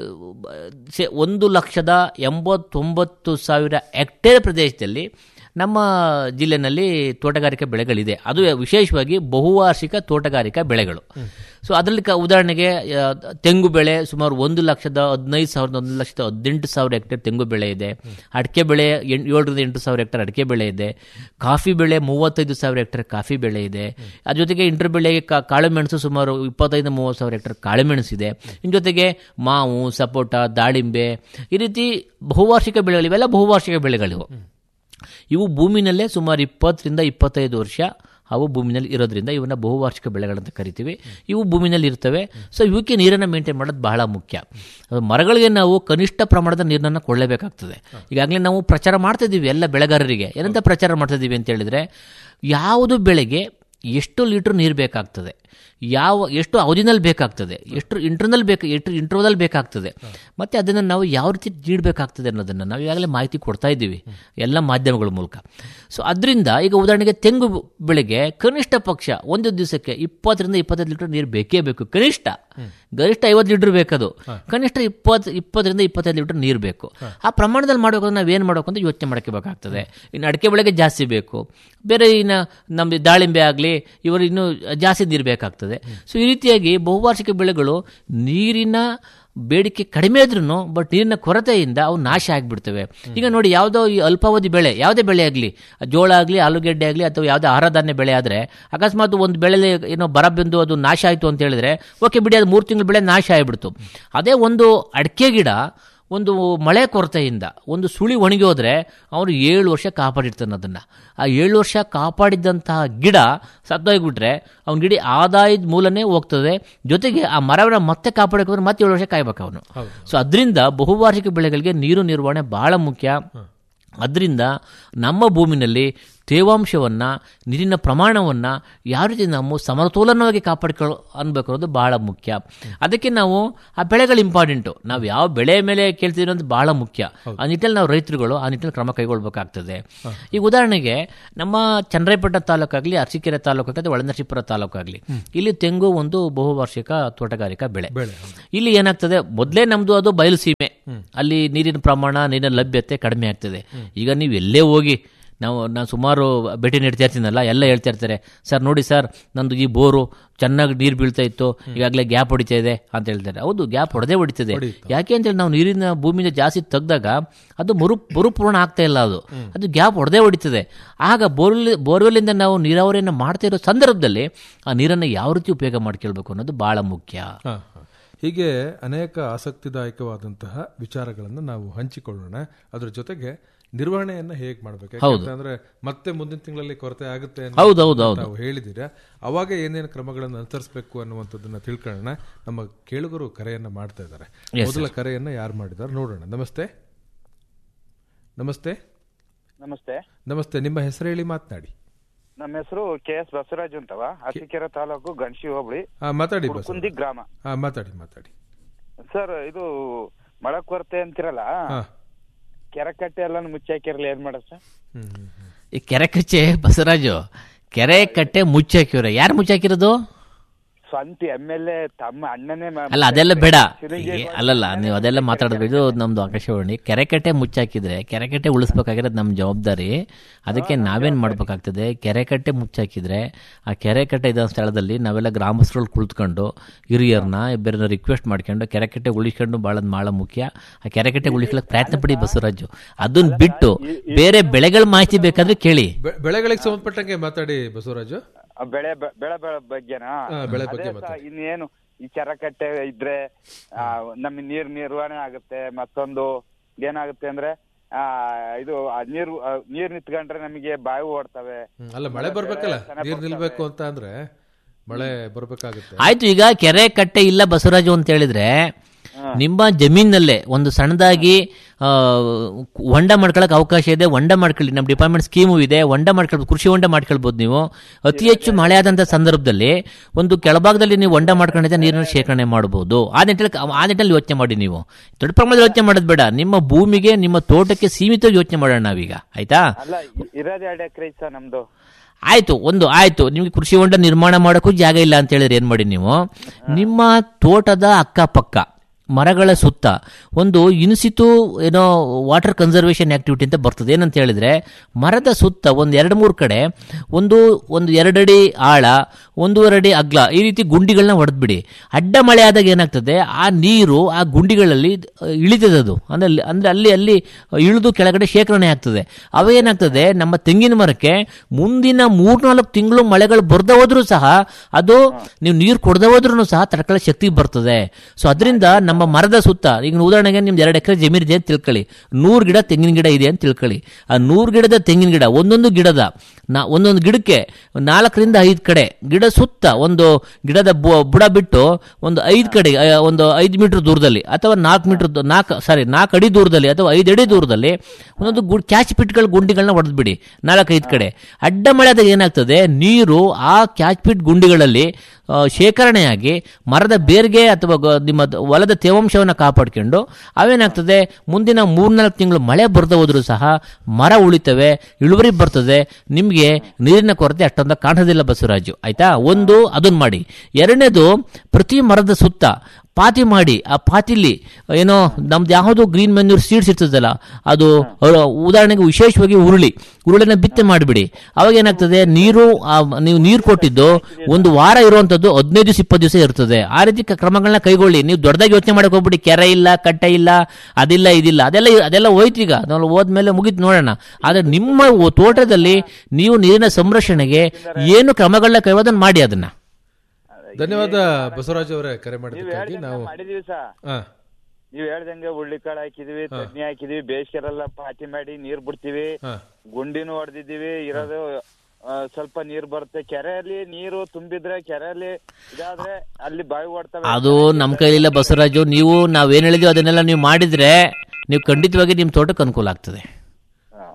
ಸೆ- ಒಂದು ಲಕ್ಷದ ಎಂಬತ್ತೊಂಬತ್ತು ಸಾವಿರ ಹೆಕ್ಟೇರ್ ಪ್ರದೇಶದಲ್ಲಿ ನಮ್ಮ ಜಿಲ್ಲೆನಲ್ಲಿ ತೋಟಗಾರಿಕಾ ಬೆಳೆಗಳಿದೆ ಅದು ವಿಶೇಷವಾಗಿ ಬಹುವಾರ್ಷಿಕ ತೋಟಗಾರಿಕಾ ಬೆಳೆಗಳು ಸೊ ಅದರಲ್ಲಿ ಕ- ಉದಾಹರಣೆಗೆ ಆ, ತೆಂಗು ಬೆಳೆ ಸುಮಾರು ಒಂದು ಲಕ್ಷದ ಹದಿನೈದು ಸಾವಿರದ ಒಂದು ಲಕ್ಷದ ಹದಿನೆಂಟು ಸಾವಿರ ಹೆಕ್ಟೇರ್ ತೆಂಗು ಬೆಳೆ ಇದೆ ಅಡಿಕೆ ಬೆಳೆ ಎಂ- ಏಳರಿಂದ ಎಂಟು ಸಾವಿರ ಹೆಕ್ಟೇರ್ ಅಡಿಕೆ ಬೆಳೆ ಇದೆ ಕಾಫಿ ಬೆಳೆ ಮೂವತ್ತೈದು ಸಾವಿರ ಹೆಕ್ಟೇರ್ ಕಾಫಿ ಬೆಳೆ ಇದೆ ಅದ್ರ ಜೊತೆಗೆ ಇಂಟರ್ ಬೆಳೆಗೆ ಕಾ- ಕಾಳುಮೆಣಸು ಸುಮಾರು ಇಪ್ಪತ್ತೈದು ಮೂವತ್ತು ಸಾವಿರ ಹೆಕ್ಟೇರ್ ಕಾಳುಮೆಣಸು ಇದೆ ಇನ್ನು ಜೊತೆಗೆ ಮಾವು ಸಪೋಟ ದಾಳಿಂಬೆ ಈ ರೀತಿ ಬಹುವಾರ್ಷಿಕ ಬೆಳೆಗಳು ಇವೆಲ್ಲ ಬಹುವಾರ್ಷಿಕ ಬೆಳೆಗಳಿವು ಇವು ಭೂಮಿನಲ್ಲೇ ಸುಮಾರು ಇಪ್ಪತ್ತರಿಂದ ಇಪ್ಪತ್ತೈದು ವರ್ಷ ಅವು ಭೂಮಿನಲ್ಲಿ ಇರೋದ್ರಿಂದ ಇವನ್ನ ಬಹುವಾರ್ಷಿಕ ಬೆಳೆಗಳಂತ ಕರಿತೀವಿ ಇವು ಭೂಮಿನಲ್ಲಿ ಇರ್ತವೆ ಸೊ ಇವಕ್ಕೆ ನೀರನ್ನು ಮೇಂಟೈನ್ ಮಾಡೋದು ಬಹಳ ಮುಖ್ಯ ಅದು ಮರಗಳಿಗೆ ನಾವು ಕನಿಷ್ಠ ಪ್ರಮಾಣದ ನೀರನ್ನು ಕೊಳ್ಳಲೇಬೇಕಾಗ್ತದೆ ಈಗಾಗಲೇ ನಾವು ಪ್ರಚಾರ ಮಾಡ್ತಾ ಇದ್ದೀವಿ ಎಲ್ಲ ಬೆಳೆಗಾರರಿಗೆ ಏನಂತ ಪ್ರಚಾರ ಮಾಡ್ತಾ ಇದ್ದೀವಿ ಅಂತ ಹೇಳಿದ್ರೆ ಯಾವುದು ಬೆಳೆಗೆ ಎಷ್ಟು ಲೀಟ್ರ್ ನೀರು ಬೇಕಾಗ್ತದೆ ಯಾವ ಎಷ್ಟು ಅವಧಿನಲ್ಲಿ ಬೇಕಾಗ್ತದೆ ಎಷ್ಟು ಇಂಟರ್ನಲ್ ಬೇಕು ಎಷ್ಟು ಇಂಟರ್ವಲ್ ಬೇಕಾಗ್ತದೆ ಮತ್ತು ಅದನ್ನು ನಾವು ಯಾವ ರೀತಿ ನೀಡಬೇಕಾಗ್ತದೆ ಅನ್ನೋದನ್ನು ನಾವು ಈಗಾಗಲೇ ಮಾಹಿತಿ ಕೊಡ್ತಾ ಇದ್ದೀವಿ ಎಲ್ಲ ಮಾಧ್ಯಮಗಳ ಮೂಲಕ ಸೊ ಅದರಿಂದ ಈಗ ಉದಾಹರಣೆಗೆ ತೆಂಗು ಬೆಳೆಗೆ ಕನಿಷ್ಠ ಪಕ್ಷ ಒಂದು ದಿವಸಕ್ಕೆ ಇಪ್ಪತ್ತರಿಂದ ಇಪ್ಪತ್ತೈದು ಲೀಟರ್ ನೀರು ಬೇಕೇ ಬೇಕು ಕನಿಷ್ಠ ಗರಿಷ್ಠ ಐವತ್ತು ಲೀಟರ್ ಬೇಕದು ಕನಿಷ್ಠ ಇಪ್ಪತ್ತು ಇಪ್ಪತ್ತರಿಂದ ಇಪ್ಪತ್ತೈದು ಲೀಟರ್ ನೀರು ಬೇಕು ಆ ಪ್ರಮಾಣದಲ್ಲಿ ಮಾಡಬೇಕು ನಾವು ಏನು ಮಾಡಬೇಕು ಅಂತ ಯೋಚನೆ ಮಾಡ್ಕೋಬೇಕಾಗ್ತದೆ ಇನ್ನು ಅಡಿಕೆ ಬೆಳೆಗೆ ಜಾಸ್ತಿ ಬೇಕು ಬೇರೆ ಇನ್ನು ನಮ್ಮ ದಾಳಿಂಬೆ ಆಗಲಿ ಇವರು ಇನ್ನೂ ಜಾಸ್ತಿ ನೀರು ಬೇಕಾಗ್ತದೆ ಸೊ ಈ ರೀತಿಯಾಗಿ ಬಹುವಾರ್ಷಿಕ ಬೆಳೆಗಳು ನೀರಿನ ಬೇಡಿಕೆ ಕಡಿಮೆ ಇದ್ರೂ ಬಟ್ ನೀರಿನ ಕೊರತೆಯಿಂದ ಅವು ನಾಶ ಆಗಿಬಿಡ್ತವೆ ಈಗ ನೋಡಿ ಯಾವುದೋ ಈ ಅಲ್ಪಾವಧಿ ಬೆಳೆ ಯಾವುದೇ ಬೆಳೆ ಆಗಲಿ ಜೋಳ ಆಗಲಿ ಆಲೂಗೆಡ್ಡೆ ಆಗಲಿ ಅಥವಾ ಯಾವುದೇ ಆಹಾರ ಧಾನ್ಯ ಬೆಳೆ ಆದರೆ ಅಕಸ್ಮಾತ್ ಒಂದು ಬೆಳೆ ಏನೋ ಬರ ಬಂದು ಅದು ನಾಶ ಆಯಿತು ಅಂತ ಹೇಳಿದ್ರೆ ಓಕೆ ಬಿಡಿ ಅದು ಮೂರು ತಿಂಗಳ ಬೆಳೆ ನಾಶ ಆಗಿಬಿಡ್ತು ಅದೇ ಒಂದು ಅಡಿಕೆ ಗಿಡ ಒಂದು ಮಳೆ ಕೊರತೆಯಿಂದ ಒಂದು ಸುಳಿ ಒಣಗಿ ಹೋದ್ರೆ ಅವನು ಏಳು ವರ್ಷ ಕಾಪಾಡಿರ್ತಾನೆ ಅದನ್ನು ಆ ಏಳು ವರ್ಷ ಕಾಪಾಡಿದಂತಹ ಗಿಡ ಸತ್ತೋಗ್ಬಿಟ್ರೆ ಅವ್ನ ಗಿಡ ಆದಾಯದ ಮೂಲನೇ ಹೋಗ್ತದೆ ಜೊತೆಗೆ ಆ ಮರವನ್ನ ಮತ್ತೆ ಕಾಪಾಡೋಕೆ ಮತ್ತೆ ಏಳು ವರ್ಷ ಕಾಯ್ಬೇಕು ಅವನು ಸೊ ಅದರಿಂದ ಬಹುವಾರ್ಷಿಕ ಬೆಳೆಗಳಿಗೆ ನೀರು ನಿರ್ವಹಣೆ ಬಹಳ ಮುಖ್ಯ ಅದರಿಂದ ನಮ್ಮ ಭೂಮಿನಲ್ಲಿ ತೇವಾಂಶವನ್ನು ನೀರಿನ ಪ್ರಮಾಣವನ್ನು ಯಾವ ರೀತಿ ನಾವು ಸಮತೋಲನವಾಗಿ ಕಾಪಾಡಿಕೊಳ್ಳೋ ಅನ್ಬೇಕು ಅನ್ನೋದು ಬಹಳ ಮುಖ್ಯ ಅದಕ್ಕೆ ನಾವು ಆ ಬೆಳೆಗಳು ಇಂಪಾರ್ಟೆಂಟು ನಾವು ಯಾವ ಬೆಳೆ ಮೇಲೆ ಕೇಳ್ತಿದ್ದೀವಿ ಅನ್ನೋದು ಬಹಳ ಮುಖ್ಯ ಆ ನಿಟ್ಟಿನಲ್ಲಿ ನಾವು ರೈತರುಗಳು ಆ ನಿಟ್ಟಿನಲ್ಲಿ ಕ್ರಮ ಕೈಗೊಳ್ಬೇಕಾಗ್ತದೆ ಈಗ ಉದಾಹರಣೆಗೆ ನಮ್ಮ ಚನ್ನರಾಯಪಟ್ಟಣ ತಾಲೂಕಾಗಲಿ ಅರಸೀಕೆರೆ ತಾಲೂಕಾಗಲಿ ಒಳನರಸೀಪುರ ತಾಲೂಕಾಗಲಿ ಇಲ್ಲಿ ತೆಂಗು ಒಂದು ಬಹುವಾರ್ಷಿಕ ತೋಟಗಾರಿಕಾ ಬೆಳೆ ಇಲ್ಲಿ ಏನಾಗ್ತದೆ ಮೊದಲೇ ನಮ್ದು ಅದು ಬಯಲು ಸೀಮೆ ಅಲ್ಲಿ ನೀರಿನ ಪ್ರಮಾಣ ನೀರಿನ ಲಭ್ಯತೆ ಕಡಿಮೆ ಆಗ್ತದೆ ಈಗ ನೀವು ಎಲ್ಲೇ ಹೋಗಿ ನಾವು ನಾನು ಸುಮಾರು ಭೇಟಿ ನೀಡ್ತಾ ಇರ್ತೀನಲ್ಲ ಎಲ್ಲ ಹೇಳ್ತಾ ಇರ್ತಾರೆ ಸರ್ ನೋಡಿ ಸರ್ ನಂದು ಈ ಬೋರು ಚೆನ್ನಾಗಿ ನೀರು ಬೀಳ್ತಾ ಇತ್ತು ಈಗಾಗಲೇ ಗ್ಯಾಪ್ ಹೊಡಿತಾ ಇದೆ ಅಂತ ಹೇಳ್ತಾರೆ ಹೌದು ಗ್ಯಾಪ್ ಹೊಡೆದೇ ಹೊಡಿತದೆ ಯಾಕೆ ಅಂತೇಳಿ ನಾವು ನೀರಿನ ಭೂಮಿಯಿಂದ ಜಾಸ್ತಿ ತೆಗ್ದಾಗ ಅದು ಮರು ಮರುಪೂರ್ಣ ಆಗ್ತಾ ಇಲ್ಲ ಅದು ಅದು ಗ್ಯಾಪ್ ಹೊಡೆದೇ ಹೊಡಿತದೆ ಆಗ ಬೋರ್ವೆಲ್ ಬೋರ್ವೆಲ್ಲಿಂದ ನಾವು ನೀರಾವರಿಯನ್ನು ಮಾಡ್ತಾ ಇರೋ ಸಂದರ್ಭದಲ್ಲಿ ಆ ನೀರನ್ನು ಯಾವ ರೀತಿ ಉಪಯೋಗ ಮಾಡ್ಕೊಳ್ಬೇಕು ಅನ್ನೋದು ಬಹಳ ಮುಖ್ಯ ಹಾ, ಹಾ. ಹೀಗೆ ಅನೇಕ ಆಸಕ್ತಿದಾಯಕವಾದಂತಹ ವಿಚಾರಗಳನ್ನು ನಾವು ಹಂಚಿಕೊಳ್ಳೋಣ ಅದ್ರ ಜೊತೆಗೆ ನಿರ್ವಹಣೆಯನ್ನ ಹೇಗೆ ಮಾಡ್ಬೇಕು ಯಾಕಂತ ಅಂದ್ರೆ ಮತ್ತೆ ಮುಂದಿನ ತಿಂಗಳಲ್ಲಿ ಕೊರತೆ ಆಗುತ್ತೆ ಅನ್ನೋ ಹೌದು, ಹೌದು, ಹೌದು. ತಾವು ಹೇಳಿದ್ದೀರಾ ಅವಾಗ ಏನೇನು ಕ್ರಮಗಳನ್ನು ಅನುಸರಿಸಬೇಕು ಅನ್ನುವಂಥದ್ದನ್ನ ತಿಳ್ಕೊಳ್ಳೋಣ ನಮ್ಮ ಕೇಳುಗರು ಕರೆಯನ್ನ ಮಾಡ್ತಾ ಇದ್ದಾರೆ ಮೊದಲ ಕರೆಯನ್ನ ಯಾರು ಮಾಡಿದ್ದಾರೆ ನೋಡೋಣ ನಮಸ್ತೆ ನಮಸ್ತೆ ನಮಸ್ತೆ ನಮಸ್ತೆ ನಿಮ್ಮ ಹೆಸರು ಹೇಳಿ ಮಾತನಾಡಿ ನಮ್ಮ ಹೆಸರು ಕೆ ಎಸ್ ಬಸವರಾಜ್ ಅಂತವ ಅರಸೀಕೆರೆ ತಾಲೂಕು ಗಣಶಿ ಹೋಬಳಿ ಹಾ ಮಾತಾಡಿ ಬಸ್ ಕುಂದಿ ಗ್ರಾಮ ಹಾ ಮಾತಾಡಿ ಮಾತಾಡಿ ಸರ್ ಇದು ಮಳೆ ಕೊರತೆ ಅಂತಿರಲ್ಲ ಹಾ ಕೆರೆಕಟ್ಟೆ ಎಲ್ಲ ಮುಚ್ಚಾಕಿರಲ್ಲ ಏನ್ ಮಾಡೋದು ಸರ್ ಹ್ಮ್ ಹ್ಮ್ ಹ್ಮ್. ಈ ಕೆರೆ ಕಚ್ಚೆ ಬಸವರಾಜು ಕೆರೆ ಕಟ್ಟೆ ಮುಚ್ಚಾಕಿವ್ರೆ ಯಾರು ಮುಚ್ಚಾಕಿರೋದು ಸ್ವಂತ ಎಮ್ ಎಲ್ ಎ ತಮ್ಮ ಅಣ್ಣನೇ ಮ- ಅಲ್ಲ ಅದೆಲ್ಲ ಬೇಡ ಶಿಲಿಂಗೆ ಈ- ಅಲ್ಲಲ್ಲ ನೀವು ಅದೆಲ್ಲ ಮಾತಾಡಬೇಕು ನಮ್ದು ಆಕಾಶವಾಣಿ ಕೆರೆಕಟ್ಟೆ ಮುಚ್ಚಾಕಿದ್ರೆ ಕೆರೆಕಟ್ಟೆ ಉಳಿಸ್ಬೇಕಾಗಿರೋದು ನಮ್ಮ ಜವಾಬ್ದಾರಿ ಅದಕ್ಕೆ ನಾವೇನ್ ಮಾಡ್ಬೇಕಾಗ್ತದೆ ಕೆರೆಕಟ್ಟೆ ಮುಚ್ಚಾಕಿದ್ರೆ ಆ ಕೆರೆಕಟ್ಟೆ ಇದ್ದ ಸ್ಥಳದಲ್ಲಿ ನಾವೆಲ್ಲ ಗ್ರಾಮಸ್ಥರಲ್ಲಿ ಕುಳಿತುಕೊಂಡು ಹಿರಿಯರನ್ನ ಬೇರೆ ರಿಕ್ವೆಸ್ಟ್ ಮಾಡ್ಕೊಂಡು ಕೆರೆಕಟ್ಟೆ ಉಳಿಸ್ಕೊಂಡು ಭಾಳ ಭಾಳ ಮುಖ್ಯ ಆ ಕೆರೆಕಟ್ಟೆ ಉಳಿಸ್ಲಿಕ್ಕೆ ಪ್ರಯತ್ನ ಪಡಿ ಬಸವರಾಜು ಅದನ್ನ ಬಿಟ್ಟು ಬೇರೆ ಬೆಳೆಗಳ ಮಾಹಿತಿ ಬೇಕಾದ್ರೆ ಕೇಳಿ ಬೆ- ಬೆಳೆಗಳಿಗೆ ಸಂಬಂಧಪಟ್ಟಂಗೆ ಮಾತಾಡಿ ಬಸವರಾಜು ಆ ಬೆಳೆ ಬೆ- ಬೆಳೆ ಬೆಳೆ ಬಗ್ಗೆನಾ ಹಾ, ಬೆಳೆ ಅದೇ ಬಗ್ಗೆ ಸರ್, ಮಾತಾಡಿ. ಇನ್ನೇನು ಈ ಕೆರೆಕಟ್ಟೆ ಇದ್ರೆ ಆ, ನಮಗೆ ನೀರ್ ನಿರ್ವಹಣೆ ಆಗುತ್ತೆ ಮತ್ತೊಂದು ಏನಾಗುತ್ತೆ ಅಂದ್ರೆ ಆ ಇದು ಆ ನೀರು ಆ, ನೀರ್ ನಿಂತ್ಕೊಂಡ್ರೆ ನಮಗೆ ಬಾವಿ ಓಡ್ತವೆ ಹ್ಮ್, ಅಲ್ಲ ಮಳೆ ಬರ್ಬೇಕಲ್ಲ ನೀರ್ ನಿಲ್ಬೇಕು ಅಂತ ಅಂದ್ರೆ ಮಳೆ ಬರ್ಬೇಕಾಗುತ್ತೆ ಆಯ್ತು ಈಗ ಕೆರೆ ಕಟ್ಟೆ ಇಲ್ಲ ಬಸವರಾಜು ಅಂತ ಹೇಳಿದ್ರೆ ನಿಮ್ಮ ಜಮೀನಲ್ಲೇ ಒಂದು ಸಣ್ಣದಾಗಿ ಆ, ಹೊಂಡ ಮಾಡ್ಕೊಳಕ್ ಅವಕಾಶ ಇದೆ ಹೊಂಡ ಮಾಡ್ಕೊಳ್ಳಿ ನಮ್ಮ ಡಿಪಾರ್ಟ್ಮೆಂಟ್ ಸ್ಕೀಮು ಇದೆ ಹೊಂಡ ಮಾಡ್ಕೊಳ್ಬೋದು ಕೃಷಿ ಹೊಂಡ ಮಾಡ್ಕೊಳ್ಬೋದು ನೀವು ಅತಿ ಹೆಚ್ಚು ಮಳೆ ಆದಂಥ ಸಂದರ್ಭದಲ್ಲಿ ಒಂದು ಕೆಳಭಾಗದಲ್ಲಿ ನೀವು ಹೊಂಡ ಮಾಡ್ಕೊಂಡಿದ್ದೆ ನೀರನ್ನು ಶೇಖರಣೆ ಮಾಡಬಹುದು ಆ ನಿಟ್ಟಿನಲ್ಲಿ ಆ ನಿಟ್ಟಿನಲ್ಲಿ ಯೋಚನೆ ಮಾಡಿ ನೀವು ದೊಡ್ಡ ಪ್ರಮಾಣದಲ್ಲಿ ಯೋಚನೆ ಮಾಡೋದು ಬೇಡ ನಿಮ್ಮ ಭೂಮಿಗೆ ನಿಮ್ಮ ತೋಟಕ್ಕೆ ಸೀಮಿತವಾಗಿ ಯೋಚನೆ ಮಾಡೋಣ ನಾವೀಗ ಆಯ್ತಾ ಅಲ್ಲ ಇ- ಇರೋದ್ ಎರಡು ಎಕರೆ ಸರ್ ನಮ್ದು ಆಯ್ತು ಒಂದು ಆಯ್ತು ನಿಮ್ಗೆ ಕೃಷಿ ಹೊಂಡ ನಿರ್ಮಾಣ ಮಾಡೋಕ್ಕೂ ಜಾಗ ಇಲ್ಲ ಅಂತ ಹೇಳಿದ್ರೆ ಏನ್ ಮಾಡಿ ನೀವು ನಿಮ್ಮ ತೋಟದ ಅಕ್ಕಪಕ್ಕ ಮರಗಳ ಸುತ್ತ ಒಂದು ಇನ್ಸಿತು ಏನೋ ವಾಟರ್ ಕನ್ಸರ್ವೇಷನ್ ಆಕ್ಟಿವಿಟಿ ಅಂತ ಬರ್ತದೆ ಏನಂತ ಹೇಳಿದ್ರೆ ಮರದ ಸುತ್ತ ಒಂದು ಎರಡು ಮೂರು ಕಡೆ ಒಂದು ಒಂದು ಎರಡಡಿ ಆಳ ಒಂದೂವರೆ ಅಡಿ ಅಗ್ಲ ಈ ರೀತಿ ಗುಂಡಿಗಳನ್ನ ಹೊಡೆದ್ಬಿಡಿ ಅಡ್ಡ ಮಳೆ ಆದಾಗ ಏನಾಗ್ತದೆ ಆ ನೀರು ಆ ಗುಂಡಿಗಳಲ್ಲಿ ಅಹ್, ಇಳಿತದೆ ಅದು ಅಂದ್ರೆ ಅಲ್ಲಿ- ಅಂದ್ರೆ ಅಲ್ಲಿ ಅಲ್ಲಿ ಇಳಿದು ಕೆಳಗಡೆ ಶೇಖರಣೆ ಆಗ್ತದೆ ಅವೇನಾಗ್ತದೆ ನಮ್ಮ ತೆಂಗಿನ ಮರಕ್ಕೆ ಮುಂದಿನ ಮೂರ್ನಾಲ್ಕು ತಿಂಗಳು ಮಳೆಗಳು ಬರ್ದ ಹೋದ್ರೂ ಸಹ ಅದು ನೀವು ನೀರು ಕೊಡದೆ ಹೋದ್ರೂ ಸಹ ತಡ್ಕೊಳ್ಳೋ ಶಕ್ತಿ ಬರ್ತದೆ ಸೊ ಅದರಿಂದ ನಮ್ಮ ಮರದ ಸುತ್ತ ಈಗ ಉದಾಹರಣೆಗೆ ನಿಮ್ದು ಎರಡು ಎಕರೆ ಜಮೀನು ಇದೆ ಅಂತ ತಿಳ್ಕೊಳ್ಳಿ ನೂರು ಗಿಡ ತೆಂಗಿನ ಗಿಡ ಇದೆ ಅಂತ ತಿಳ್ಕೊಳ್ಳಿ ಆ ನೂರು ಗಿಡದ ತೆಂಗಿನ ಗಿಡ ಒಂದೊಂದು ಗಿಡದ ನಾ ಒಂದೊಂದು ಗಿಡಕ್ಕೆ ನಾಲ್ಕರಿಂದ ಐದು ಕಡೆ ಗಿಡ ಸುತ್ತ ಒಂದು ಗಿಡದ ಬು- ಬುಡ ಬಿಟ್ಟು ಒಂದು ಐದು ಕಡೆ ಆ, ಒಂದು ಐದು ಮೀಟರ್ ದೂರದಲ್ಲಿ ಅಥವಾ ನಾಲ್ಕು ಮೀಟರ್ ನಾಲ್ಕು ಸಾರಿ ನಾಲ್ಕು ಅಡಿ ದೂರದಲ್ಲಿ ಅಥವಾ ಐದು ಅಡಿ ದೂರದಲ್ಲಿ ಒಂದೊಂದು ಗು ಕ್ಯಾಚ್ ಪಿಟ್ಗಳ ಗುಂಡಿಗಳನ್ನ ಹೊಡೆದ್ಬಿಡಿ ನಾಲ್ಕೈದು ಕಡೆ ಅಡ್ಡ ಮಳೆ ಆದಾಗ ಏನಾಗ್ತದೆ ನೀರು ಆ ಕ್ಯಾಚ್ ಪಿಟ್ ಗುಂಡಿಗಳಲ್ಲಿ ಆ, ಶೇಖರಣೆಯಾಗಿ ಮರದ ಬೇರ್ಗೆ ಅಥವಾ ಗ- ನಿಮ್ಮ ದ- ಹೊಲದ ತೇವಾಂಶವನ್ನು ಕಾಪಾಡ್ಕೊಂಡು ಅವೇನಾಗ್ತದೆ ಮುಂದಿನ ಮೂರ್ನಾಲ್ಕು ತಿಂಗಳು ಮಳೆ ಬರ್ದ ಹೋದ್ರೂ ಸಹ ಮರ ಉಳಿತವೆ ಇಳುವರಿ ಬರ್ತದೆ ನಿಮಗೆ ನೀರಿನ ಕೊರತೆ ಅಷ್ಟೊಂದ ಕಾಣೋದಿಲ್ಲ ಬಸವರಾಜು ಆಯ್ತಾ ಒಂದು ಅದನ್ನ ಮಾಡಿ ಎರಡನೇದು ಪ್ರತಿ ಮರದ ಸುತ್ತ ಪಾತಿ ಮಾಡಿ ಆ ಪಾತಿಲಿ ಏನೋ ನಮ್ದು ಯಾವುದು ಗ್ರೀನ್ ಮೆನ್ಯೂರ್ ಸೀಡ್ಸ್ ಇರ್ತದಲ್ಲ ಅದು ಅಹ್, ಉದಾಹರಣೆಗೆ ವಿಶೇಷವಾಗಿ ಉರುಳಿ ಉರುಳಿನ ಬಿತ್ತೆ ಮಾಡಿಬಿಡಿ ಅವಾಗ ಏನಾಗ್ತದೆ ನೀರು ಆ, ನೀವು ನೀರು ಕೊಟ್ಟಿದ್ದು ಒಂದು ವಾರ ಇರುವಂತದ್ದು ಹದಿನೈದು ದಿವಸ ಇಪ್ಪತ್ತು ದಿವಸ ಇರ್ತದೆ ಆ ರೀತಿ ಕ- ಕ್ರಮಗಳನ್ನ ಕೈಗೊಳ್ಳಿ ನೀವು ದೊಡ್ಡದಾಗಿ ಯೋಚನೆ ಮಾಡಕ್ ಹೋಗ್ಬಿಡಿ ಕೆರೆ ಇಲ್ಲ ಕಟ್ಟೆ ಇಲ್ಲ ಅದಿಲ್ಲ ಇದಿಲ್ಲ ಅದೆಲ್ಲ ಅದೆಲ್ಲ ಹೋಯ್ತು ಈಗ ನಾವು ಹೋದ್ಮೇಲೆ ಮುಗಿತು ನೋಡೋಣ ಆದ್ರೆ ನಿಮ್ಮ ಒ- ತೋಟದಲ್ಲಿ ನೀವು ನೀರಿನ ಸಂರಕ್ಷಣೆಗೆ ಏನು ಕ್ರಮಗಳನ್ನ ಕೈಗೊಳ್ಳೋದನ್ನ ಮಾಡಿ ಅದನ್ನ ಧನ್ಯವಾದ ಬಸವರಾಜ್ ಅವರೇ ಕರೆ ನೀವ್ ಮಾಡಿದ್ದಕ್ಕಾಗಿ ಹೇಳ್ದಂಗೆ ನಾವು ಮಾಡಿದೀವಿ ಸರ್ ಹಾ ನೀವ್ ಹೇಳ್ದಂಗೆ ಉಳ್ಳಿಕಾಳು ಹಾಕಿದೀವಿ ತಜ್ಞಿ ಹಾಕಿದೀವಿ ಬೇಸಿಗೆರೆಲ್ಲ ಪಾತಿ ಮಾಡಿ ನೀರ್ ಬಿಡ್ತೀವಿ ಹಾ ಗುಂಡಿನೂ ಹೊಡೆದಿದ್ದೀವಿ ಇರೋದು ಆ, ಸ್ವಲ್ಪ ನೀರ್ ಬರುತ್ತೆ ಕೆರೆಯಲ್ಲಿ ನೀರು ತುಂಬಿದ್ರೆ ಕೆರೆಯಲ್ಲಿ ಇದಾದ್ರೆ ಅಲ್ಲಿ ಬಾವಿ ಓಡ್ತವೆ ಅದು ನಮ್ಮ ಕೈಲಿಲ್ಲ ಬಸವರಾಜು ನೀವು ನಾವೇನು ಹೇಳಿದ್ವಿ ಅದನ್ನೆಲ್ಲ ನೀವು ಮಾಡಿದ್ರೆ ನೀವು ಖಂಡಿತವಾಗಿ ನಿಮ್ಮ ತೋಟಕ್ಕೆ ಅನುಕೂಲ ಆಗ್ತದೆ ಹಾ,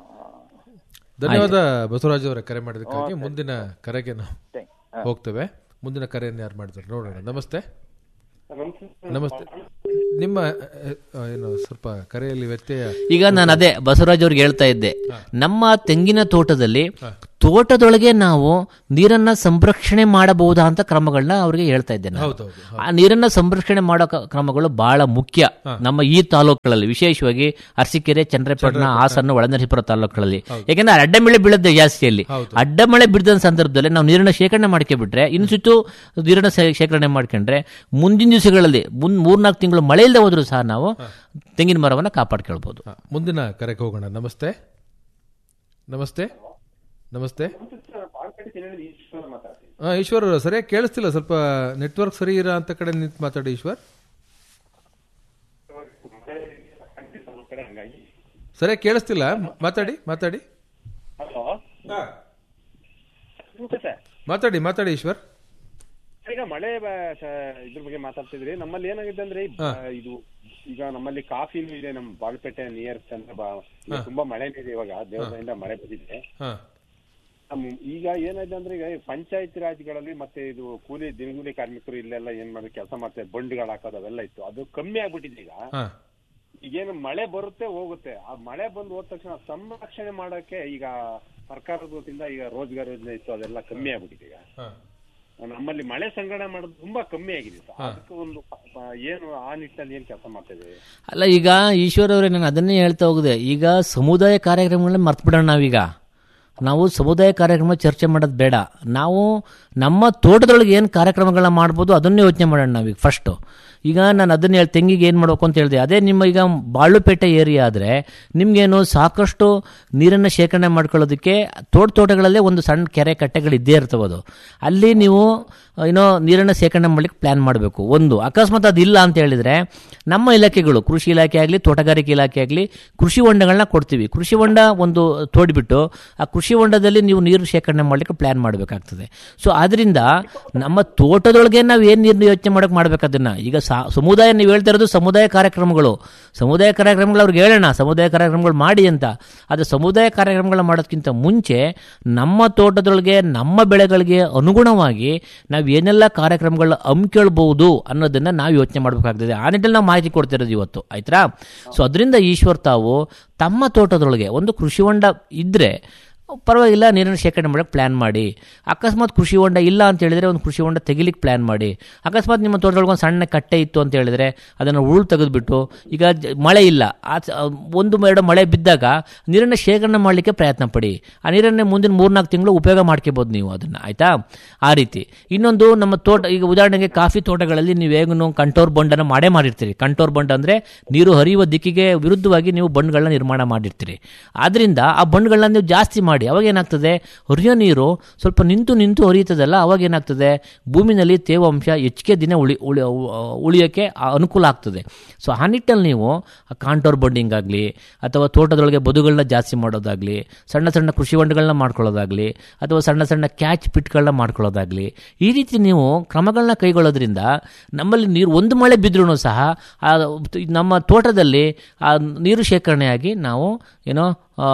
ಧನ್ಯವಾದ ಬಸವರಾಜ್ ಅವರ ಕರೆ ಮಾಡಿದ್ದಕ್ಕಾಗಿ ಮುಂದಿನ ಕರೆಗೆ ನಾವು ಹೋಗ್ತೇವೆ ಮುಂದಿನ ಕರೆಯನ್ನು ಯಾರು ಮಾಡಿದ್ದಾರೆ ನೋಡೋಣ ನಮಸ್ತೆ ನಮಸ್ತೆ ನಿಮ್ಮ ಆ, ಏನು ಸ್ವಲ್ಪ ಕರೆಯಲ್ಲಿ ವ್ಯತ್ಯಯ ಈಗ ನಾನು ಅದೇ ಬಸವರಾಜ್ ಅವ್ರಿಗೆ ಹೇಳ್ತಾ ಇದ್ದೆ ನಮ್ಮ ತೆಂಗಿನ ತೋಟದಲ್ಲಿ ತೋಟದೊಳಗೆ ನಾವು ನೀರನ್ನ ಸಂರಕ್ಷಣೆ ಮಾಡಬಹುದಾ ಅಂತ ಕ್ರಮಗಳನ್ನ ಅವ್ರಿಗೆ ಹೇಳ್ತಾ ಇದ್ದೆ ನಾನು. ಹೌದೌದು ಆ ನೀರನ್ನ ಸಂರಕ್ಷಣೆ ಮಾಡೋ ಕ- ಕ್ರಮಗಳು ಬಹಳ ಮುಖ್ಯ ನಮ್ಮ ಈ ತಾಲೂಕುಗಳಲ್ಲಿ ವಿಶೇಷವಾಗಿ ಅರಸೀಕೆರೆ ಚಂದ್ರಪಟ್ಟಣ ಹಾಸನ ಒಳನರಸೀಪುರ ತಾಲೂಕುಗಳಲ್ಲಿ ಯಾಕಂದ್ರೆ ಅಡ್ಡ ಮಳೆ ಬೀಳೋದು ಜಾಸ್ತಿ ಅಲ್ಲಿ ಅಡ್ಡ ಮಳೆ ಬಿಡದ ಸಂದರ್ಭದಲ್ಲಿ ನಾವು ನೀರನ್ನ ಶೇಖರಣೆ ಮಾಡ್ಕೊಬಿಟ್ರೆ ಇನ್ನು ಸುತ್ತು ನೀರನ್ನ ಶೇ- ಶೇಖರಣೆ ಮಾಡ್ಕೊಂಡ್ರೆ ಮುಂದಿನ ದಿವಸಗಳಲ್ಲಿ ಮುಂದ್ ಮೂರ್ನಾಲ್ಕು ತಿಂಗಳು ಮಳೆ ಇಲ್ಲದೆ ಹೋದ್ರೂ ಸಹ ನಾವು ತೆಂಗಿನ ಮರವನ್ನ ಕಾಪಾಡ್ಕೊಳ್ಬಹುದು ಹಾ, ಮುಂದಿನ ಕರೆಗೆ ಹೋಗೋಣ ನಮಸ್ತೆ ನಮಸ್ತೆ ನಮಸ್ತೆ ಹಾ ಈಶ್ವರ್ ಅವ್ರೆ, ಸರಿಯಾಗಿ ಕೇಳಿಸ್ತಿಲ್ಲ ಸ್ವಲ್ಪ ನೆಟ್ವರ್ಕ್ ಸರಿ ಇರೋ ಅಂತ ಕಡೆ ನಿಂತು ಮಾತಾಡಿ ಈಶ್ವರ್ ಸರಿಯಾಗಿ ಕೇಳಿಸ್ತಿಲ್ಲ ಮ- ಮಾತಾಡಿ ಮಾತಾಡಿ ಮಾತಾಡಿ ಮಾತಾಡಿ ಈಶ್ವರ್ ಈಗ ಮಳೆ ಬ- ಶ- ಇದ್ರ ಬಗ್ಗೆ ಮಾತಾಡ್ತಿದ್ರಿ ನಮ್ಮಲ್ಲಿ ಏನಾಗಿದೆ ಅಂದ್ರೆ ಈ ಬ- ಇದು ಈಗ ನಮ್ಮಲ್ಲಿ ಕಾಫಿನೂ ಇದೆ ನಮ್ಮ ಬಾಗಲಪೇಟೆ ನಿಯರ್ ಚಂದ್ರ ಬಾ- ಈಗ ತುಂಬಾ ಮಳೆನೇ ಇದೆ ಇವಾಗ ದೇವರಿಂದ ಮಳೆ ಬಂದಿದೆ ಹಾ ನಮ್- ಈಗ ಏನಾಗಿದೆ ಅಂದ್ರೆ ಈಗ ಪಂಚಾಯತ್ ರಾಜ್ಗಳಲ್ಲಿ ಮತ್ತೆ ಇದು ಕೂಲಿ ದಿನಗೂಲಿ ಕಾರ್ಮಿಕರು ಇಲ್ಲೆಲ್ಲ ಏನ್ ಮಾಡಿ ಕೆಲಸ ಮಾಡ್ತಾರೆ ಬಂಡ್ಗಳು ಹಾಕೋದು ಅವೆಲ್ಲ ಇತ್ತು ಅದು ಕಮ್ಮಿ ಆಗ್ಬಿಟ್ಟಿದೆ ಈಗ ಹಾ ಈಗೇನು ಮಳೆ ಬರುತ್ತೆ ಹೋಗುತ್ತೆ ಆ ಮಳೆ ಬಂದು ಹೋದ ತಕ್ಷಣ ಸಂರಕ್ಷಣೆ ಮಾಡಕ್ಕೆ ಈಗ ಸರ್ಕಾರದ ವತಿಯಿಂದ ಈಗ ರೋಜ್ಗಾರ್ ಯೋಜನೆ ಇತ್ತು ಅದೆಲ್ಲ ಕಮ್ಮಿ ಆಗ್ಬಿಟ್ಟಿದೆ ಈಗ ಹಾ ನಮ್ಮಲ್ಲಿ ಮಳೆ ಸಂಗ್ರಹಣೆ ಮಾಡೋದು ತುಂಬಾ ಕಮ್ಮಿ ಆಗಿದೆ ಸರ್ ಅದಕ್ಕೆ ಒಂದು ಆ, ಏನು ಆ ನಿಟ್ಟಿನಲ್ಲಿ ಏನ್ ಕೆಲಸ ಮಾಡ್ತಾ ಇದ್ದೇವೆ ಅಲ್ಲ ಈಗ ಈಶ್ವರ್ ಅವರೇ ನಾನು ಅದನ್ನೇ ಹೇಳ್ತಾ ಹೋಗಿದೆ ಈಗ ಸಮುದಾಯ ಕಾರ್ಯಕ್ರಮಗಳನ್ನ ಮರ್ತು ಬಿಡೋಣ ನಾವೀಗ ನಾವು ಸಮುದಾಯ ಕಾರ್ಯಕ್ರಮ ಚರ್ಚೆ ಮಾಡೋದು ಬೇಡ ನಾವು ನಮ್ಮ ತೋಟದೊಳಗೆ ಏನು ಕಾರ್ಯಕ್ರಮಗಳನ್ನ ಮಾಡ್ಬೋದು ಅದನ್ನೇ ಯೋಚನೆ ಮಾಡೋಣ ನಾವೀಗ ಫಸ್ಟು ಈಗ ನಾನು ಅದನ್ನ ಹೇಳಿ ತೆಂಗಿಗೆ ಏನು ಮಾಡಬೇಕು ಅಂತ ಹೇಳಿದೆ ಅದೇ ನಿಮ್ಮ ಈಗ ಬಾಳುಪೇಟೆ ಏರಿಯಾ ಆದರೆ ನಿಮಗೇನು ಸಾಕಷ್ಟು ನೀರನ್ನು ಶೇಖರಣೆ ಮಾಡ್ಕೊಳ್ಳೋದಕ್ಕೆ ತೋಟ ತೋಟಗಳಲ್ಲೇ ಒಂದು ಸಣ್ಣ ಕೆರೆ ಕಟ್ಟೆಗಳು ಇದ್ದೇ ಇರ್ತವೆ ಅದು ಅಲ್ಲಿ ನೀವು ಏನೋ ನೀರನ್ನು ಶೇಖರಣೆ ಮಾಡ್ಲಿಕ್ಕೆ ಪ್ಲಾನ್ ಮಾಡಬೇಕು ಒಂದು ಅಕಸ್ಮಾತ್ ಅದಿಲ್ಲ ಅಂತ ಹೇಳಿದ್ರೆ ನಮ್ಮ ಇಲಾಖೆಗಳು ಕೃಷಿ ಇಲಾಖೆ ಆಗಲಿ ತೋಟಗಾರಿಕೆ ಇಲಾಖೆ ಆಗಲಿ ಕೃಷಿ ಹೊಂಡಗಳನ್ನ ಕೊಡ್ತೀವಿ ಕೃಷಿ ಹೊಂಡ ಒಂದು ತೋಡಿಬಿಟ್ಟು ಆ ಕೃಷಿ ಹೊಂಡದಲ್ಲಿ ನೀವು ನೀರು ಶೇಖರಣೆ ಮಾಡಲಿಕ್ಕೆ ಪ್ಲಾನ್ ಮಾಡಬೇಕಾಗ್ತದೆ ಸೊ ಆದ್ರಿಂದ ನಮ್ಮ ತೋಟದೊಳಗೆ ನಾವು ಏನು ನೀರು ಯೋಚನೆ ಮಾಡೋಕೆ ಮಾಡ್ಬೇಕು ಅದನ್ನ ಈಗ ಸಾ- ಸಮುದಾಯ ನೀವು ಹೇಳ್ತಾ ಇರೋದು ಸಮುದಾಯ ಕಾರ್ಯಕ್ರಮಗಳು ಸಮುದಾಯ ಕಾರ್ಯಕ್ರಮಗಳು ಅವ್ರಿಗೆ ಹೇಳೋಣ ಸಮುದಾಯ ಕಾರ್ಯಕ್ರಮಗಳು ಮಾಡಿ ಅಂತ ಅದು ಸಮುದಾಯ ಕಾರ್ಯಕ್ರಮಗಳು ಮಾಡೋದಕ್ಕಿಂತ ಮುಂಚೆ ನಮ್ಮ ತೋಟದೊಳಗೆ ನಮ್ಮ ಬೆಳೆಗಳಿಗೆ ಅನುಗುಣವಾಗಿ ನಾವು ಏನೆಲ್ಲ ಕಾರ್ಯಕ್ರಮಗಳನ್ನ ಹಮ್ಮಿಕೊಳ್ಬಹುದು ಅನ್ನೋದನ್ನ ನಾವು ಯೋಚನೆ ಮಾಡಬೇಕಾಗ್ತದೆ ಆ ನಿಟ್ಟಲ್ಲಿ ನಾವು ಮಾಹಿತಿ ಕೊಡ್ತಿರೋದು ಇವತ್ತು ಆಯ್ತಾ ಸೊ ಅದರಿಂದ ಈಶ್ವರ್ ತಾವು ತಮ್ಮ ತೋಟದೊಳಗೆ ಒಂದು ಕೃಷಿ ಹೊಂಡ ಇದ್ರೆ ಪರವಾಗಿಲ್ಲ ನೀರನ್ನು ಶೇಖರಣೆ ಮಾಡೋಕ್ಕೆ ಪ್ಲ್ಯಾನ್ ಮಾಡಿ ಅಕಸ್ಮಾತ್ ಕೃಷಿ ಹೊಂಡ ಇಲ್ಲ ಅಂತ ಹೇಳಿದ್ರೆ ಒಂದು ಕೃಷಿ ಹೊಂಡ ತೆಗಿಲಿಕ್ಕೆ ಪ್ಲ್ಯಾನ್ ಮಾಡಿ ಅಕಸ್ಮಾತ್ ನಿಮ್ಮ ತೋಟದೊಳಗೆ ಒಂದು ಸಣ್ಣ ಕಟ್ಟೆ ಇತ್ತು ಅಂತ ಹೇಳಿದ್ರೆ ಅದನ್ನು ಉರುಳು ತೆಗೆದುಬಿಟ್ಟು ಈಗ ಜ- ಮಳೆ ಇಲ್ಲ ಆ ಸ- ಒಂದು ಎರಡು ಮಳೆ ಬಿದ್ದಾಗ ನೀರನ್ನು ಶೇಖರಣೆ ಮಾಡಲಿಕ್ಕೆ ಪ್ರಯತ್ನ ಪಡಿ ಆ ನೀರನ್ನೇ ಮುಂದಿನ ಮೂರ್ನಾಲ್ಕು ತಿಂಗಳು ಉಪಯೋಗ ಮಾಡ್ಕೋಬೋದು ನೀವು ಅದನ್ನು ಆಯಿತಾ ಆ ರೀತಿ ಇನ್ನೊಂದು ನಮ್ಮ ತೋಟ ಈಗ ಉದಾಹರಣೆಗೆ ಕಾಫಿ ತೋಟಗಳಲ್ಲಿ ನೀವು ಹೇಗೂ ಕಂಟೋರ್ ಬಂಡನ್ನು ಮಾಡೇ ಮಾಡಿರ್ತೀರಿ ಕಂಟೋರ್ ಬಂಡ್ ಅಂದರೆ ನೀರು ಹರಿಯುವ ದಿಕ್ಕಿಗೆ ವಿರುದ್ಧವಾಗಿ ನೀವು ಬಂಡ್ಗಳನ್ನ ನಿರ್ಮಾಣ ಮಾಡಿರ್ತೀರಿ ಆದ್ದರಿಂದ ಆ ಬಂಡ್ಗಳನ್ನ ನೀವು ಜಾಸ್ತಿ ಮಾಡಿ ಅವಾಗ ಏನಾಗ್ತದೆ ಹರಿಯೋ ನೀರು ಸ್ವಲ್ಪ ನಿಂತು ನಿಂತು ಹರಿಯುತ್ತದಲ್ಲ ಅವಾಗ ಏನಾಗ್ತದೆ ಭೂಮಿನಲ್ಲಿ ತೇವಾಂಶ ಹೆಚ್ಚಿಗೆ ದಿನ ಉಳಿ ಉಳಿ ಉಳಿಯೋಕ್ಕೆ ಆ ಅನುಕೂಲ ಆಗ್ತದೆ ಸೊ ಆ ನಿಟ್ಟಲ್ಲಿ ನೀವು ಕಾಂಟೋರ್ ಬಂಡಿಂಗ್ ಆಗಲಿ ಅಥವಾ ತೋಟದೊಳಗೆ ಬದುಗಳನ್ನ ಜಾಸ್ತಿ ಮಾಡೋದಾಗಲಿ ಸಣ್ಣ ಸಣ್ಣ ಕೃಷಿ ಹೊಂಡಗಳನ್ನ ಮಾಡ್ಕೊಳ್ಳೋದಾಗಲಿ ಅಥವಾ ಸಣ್ಣ ಸಣ್ಣ ಕ್ಯಾಚ್ ಪಿಟ್ಗಳನ್ನ ಮಾಡ್ಕೊಳ್ಳೋದಾಗಲಿ ಈ ರೀತಿ ನೀವು ಕ್ರಮಗಳನ್ನ ಕೈಗೊಳ್ಳೋದ್ರಿಂದ ನಮ್ಮಲ್ಲಿ ನೀರು ಒಂದು ಮಳೆ ಬಿದ್ರೂ ಸಹ ಆ ನಮ್ಮ ತೋಟದಲ್ಲಿ ಆ ನೀರು ಶೇಖರಣೆಯಾಗಿ ನಾವು ಏನೋ ಆ,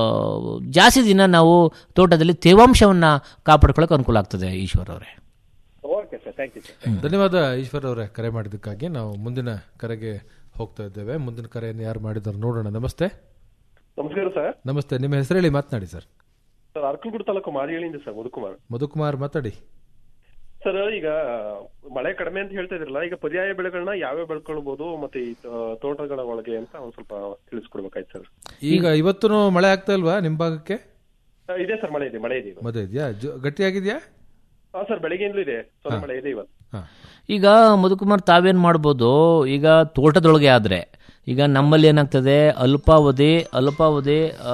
ಜಾಸ್ತಿ ದಿನ ನಾವು ತೋಟದಲ್ಲಿ ತೇವಾಂಶವನ್ನು ಕಾಪಾಡ್ಕೊಳ್ಳೋಕೆ ಅನುಕೂಲ ಆಗ್ತದೆ ಈಶ್ವರ್ ಅವರೇ okay sir thank you sir ಧನ್ಯವಾದ ಈಶ್ವರ್ ಅವರೇ ಕರೆ ಮಾಡಿದ್ದಕ್ಕಾಗಿ ನಾವು ಮುಂದಿನ ಕರೆಗೆ ಹೋಗ್ತಾ ಇದ್ದೇವೆ ಮುಂದಿನ ಕರೆಯನ್ನು ಯಾರು ಮಾಡಿದ್ದಾರೆ ನೋಡೋಣ ನಮಸ್ತೆ ನಮಸ್ಕಾರ ಸರ್ ನಮಸ್ತೆ ನಿಮ್ಮ ಹೆಸರು ಹೇಳಿ ಮಾತನಾಡಿ ಸರ್ ಸರ್ ಅರ್ಕಲ್ಗೂಡು ತಾಲೂಕು ಮಾರಿಗಳಿಂದ ಸರ್ ಮಧುಕುಮಾರ್ ಮಧುಕುಮಾರ್ ಮಾತಾಡಿ ಸರ್ ಈಗ ಮಳೆ ಕಡಿಮೆ ಅಂತ ಹೇಳ್ತಾ ಇದ್ರಲ್ಲ ಈಗ ಪರ್ಯಾಯ ಬೆಳೆಗಳನ್ನ ಯಾವ್ಯಾವ ಬೆಳ್ಕೊಳ್ಬಹುದು ಮತ್ತೆ ಈ ತೋ- ತೋಟಗಳ ಒಳಗೆ ಅಂತ ಒಂದ್ ಸ್ವಲ್ಪ ತಿಳಿಸ್ಕೊಡ್ಬೇಕಾಯ್ತು ಸರ್ ಈಗ ಇವತ್ತು ಮಳೆ ಆಗ್ತಾ ಇಲ್ವಾ ನಿಮ್ಮ ಭಾಗಕ್ಕೆ ಆ, ಇದೆ ಸರ್ ಮಳೆ ಇದೆ ಮಳೆ ಇದೆ ಇವತ್ತು ಮದುವೆ ಇದೆಯಾ ಜೊ- ಗಟ್ಟಿಯಾಗಿದೆಯಾ ಹಾ ಸರ್ ಬೆಳಗ್ಗೆಯಿಂದಲೂ ಇದೆ ಸ್ವಲ್ಪ ಮಳೆ ಇದೆ ಇವತ್ತು ಹಾ ಈಗ ಮಧುಕುಮಾರ್ ತಾವೇನು ಮಾಡ್ಬೋದು ಈಗ ತೋಟದೊಳಗೆ ಆದರೆ ಈಗ ನಮ್ಮಲ್ಲಿ ಏನಾಗ್ತದೆ ಅಲ್ಪಾವಧಿ ಅಲ್ಪಾವಧಿ ಆ,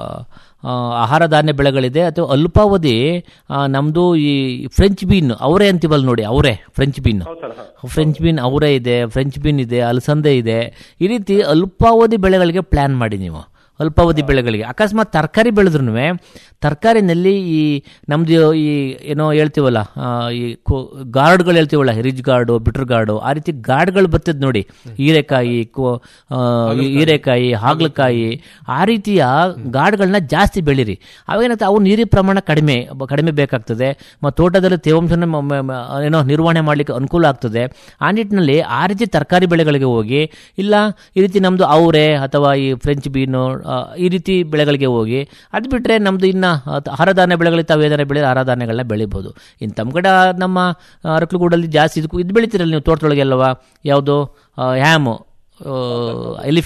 ಆ, ಆಹಾರ ಧಾನ್ಯ ಬೆಳೆಗಳಿದೆ ಅಥವಾ ಅಲ್ಪಾವಧಿ ಆ, ನಮ್ದು ಈ ಫ್ರೆಂಚ್ ಬೀನ್ ಅವರೇ ಅಂತೀವಲ್ಲ ನೋಡಿ ಅವರೇ ಫ್ರೆಂಚ್ ಬೀನ್ ಹೌದು ಸರ್ ಹಾ ಫ್ರೆಂಚ್ ಬೀನ್ ಅವರೇ ಇದೆ ಫ್ರೆಂಚ್ ಬೀನ್ ಇದೆ ಅಲಸಂದೆ ಇದೆ ಈ ರೀತಿ ಅಲ್ಪಾವಧಿ ಬೆಳೆಗಳಿಗೆ ಪ್ಲ್ಯಾನ್ ಮಾಡಿ ನೀವು ಅಲ್ಪಾವಧಿ ಬೆಳೆಗಳಿಗೆ ಅಕಸ್ಮಾತ್ ತರಕಾರಿ ಬೆಳೆದ್ರೂ ತರಕಾರಿನಲ್ಲಿ ಈ ನಮ್ದು ಈ ಏನೋ ಹೇಳ್ತೀವಲ್ಲ ಆ, ಈ ಕೋ- ಗಾರ್ಡ್ಗಳು ಹೇಳ್ತೀವಲ್ಲ ರಿಜ್ ಗಾರ್ಡು ಬಿಟ್ರ್ ಗಾರ್ಡು ಆ ರೀತಿ ಗಾರ್ಡ್ಗಳು ಬರ್ತದೆ ನೋಡಿ ಹೀರೆಕಾಯಿ ಕೋ- ಆ, ಈ ಹೀರೆಕಾಯಿ ಹಾಗಲಕಾಯಿ ಆ ರೀತಿಯ ಗಾರ್ಡ್ಗಳನ್ನ ಜಾಸ್ತಿ ಬೆಳೀರಿ ಅವೇನಾಗ್ತದೆ ಅವು ನೀರಿನ ಪ್ರಮಾಣ ಕಡಿಮೆ ಬ- ಕಡಿಮೆ ಬೇಕಾಗ್ತದೆ ಮತ್ತು ತೋಟದಲ್ಲಿ ತೇವಾಂಶನ ಮ- ಮ- ಮ- ಏನೋ ನಿರ್ವಹಣೆ ಮಾಡಲಿಕ್ಕೆ ಅನುಕೂಲ ಆಗ್ತದೆ ಆ ನಿಟ್ಟಿನಲ್ಲಿ ಆ ರೀತಿ ತರಕಾರಿ ಬೆಳೆಗಳಿಗೆ ಹೋಗಿ ಇಲ್ಲ ಈ ರೀತಿ ನಮ್ಮದು ಅವರೆ ಅಥವಾ ಈ ಫ್ರೆಂಚ್ ಬೀನು ಆ, ಈ ರೀತಿ ಬೆಳೆಗಳಿಗೆ ಹೋಗಿ ಅದು ಬಿಟ್ಟರೆ ನಮ್ಮದು ಇನ್ನು ಆಹಾರಧಾನ್ಯ ಬೆಳೆಗಳಿಗೆ ತಾವು ಏನಾರ ಬೆಳೆ ಆಹಾರಧಾನ್ಯಗಳನ್ನ ಬೆಳಿಬೋದು ಇನ್ನು ತಮ್ಮ ಕಡೆ ಆ ನಮ್ಮ ಅರಕಲಗೂಡಲ್ಲಿ ಜಾಸ್ತಿ ಇದಕ್ಕೂ ಇದು ಬೆಳಿತೀರಲ್ಲ ನೀವು ತೋಟದೊಳಗೆಲ್ಲವ ಯಾವುದು ಹ್ಯಾಮು ಎಲಿಫ್